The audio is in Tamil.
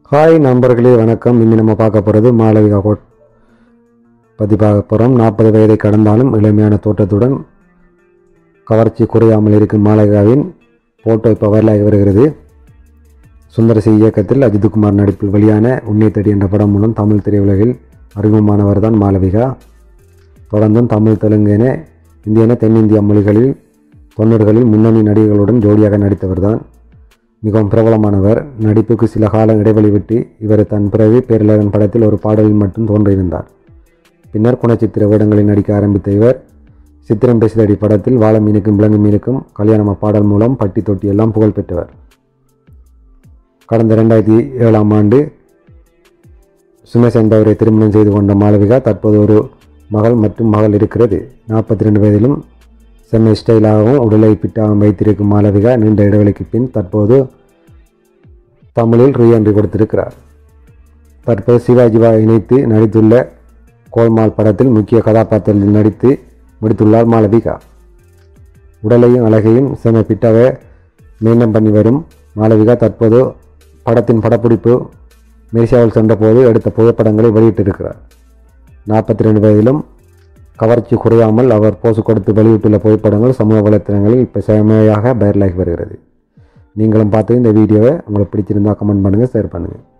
ஹாய் நண்பர்களே வணக்கம் இன்னி நம்ம பார்க்க போகிறது மாளவிகா கோட் பற்றி பார்க்க போகிறோம் நாற்பது வயதை கடந்தாலும் இளமையான தோற்றத்துடன் கவர்ச்சி குறையாமல் இருக்கும் மாளவிகாவின் போட்டோ இப்போ வைரலாகி வருகிறது சுந்தரசி இயக்கத்தில் அஜித்குமார் நடிப்பில் வெளியான உன்னை தேடி என்ற படம் மூலம் தமிழ் திரையுலகில் அறிமுகமானவர் தான் மாளவிகா தொடர்ந்தும் தமிழ் தெலுங்கு என இந்திய என தென்னிந்திய மொழிகளில் தொண்ணூறுகளில் முன்னணி நடிகர்களுடன் ஜோடியாக நடித்தவர் தான் மிகவும் பிரபலமானவர் நடிப்புக்கு சில காலம் இடைவெளி விட்டு இவர் தன் பிறகு பேரழகன் படத்தில் ஒரு பாடலில் மட்டும் தோன்றியிருந்தார் பின்னர் குணச்சித்திர வேடங்களில் நடிக்க ஆரம்பித்த இவர் சித்திரம் பேசுதடி படத்தில் வாழ மீனுக்கும் விலங்கு மீனுக்கும் கல்யாணம பாடல் மூலம் பட்டி தொட்டி எல்லாம் புகழ் பெற்றவர் கடந்த ரெண்டாயிரத்தி ஏழாம் ஆண்டு சுமேஷ் என்பவரை திருமணம் செய்து கொண்ட மாளவிகா தற்போது ஒரு மகள் மற்றும் மகள் இருக்கிறது நாற்பத்தி ரெண்டு வயதிலும் செம்மை ஸ்டைலாகவும் உடலை பிட்டாகவும் வைத்திருக்கும் மாளவிகா நீண்ட இடைவெளிக்கு பின் தற்போது தமிழில் ரீஎன்ட்ரி கொடுத்திருக்கிறார் தற்போது சிவாஜிவா இணைத்து நடித்துள்ள கோல்மால் படத்தில் முக்கிய கதாபாத்திரத்தில் நடித்து முடித்துள்ளார் மாளவிகா உடலையும் அழகையும் செம பிட்டாக மெயின்டம் பண்ணி வரும் மாளவிகா தற்போது படத்தின் படப்பிடிப்பு மெரிசியாவில் சென்றபோது எடுத்த புகைப்படங்களை வெளியிட்டிருக்கிறார் நாற்பத்தி ரெண்டு வயதிலும் கவர்ச்சி குறையாமல் அவர் போஸ் கொடுத்து வெளியிட்டுள்ள புகைப்படங்கள் சமூக வலைத்தளங்களில் இப்போ செமையாக வைரலாகி வருகிறது நீங்களும் பார்த்து இந்த வீடியோவை உங்களுக்கு பிடிச்சிருந்தா கமெண்ட் பண்ணுங்கள் ஷேர் பண்ணுங்கள்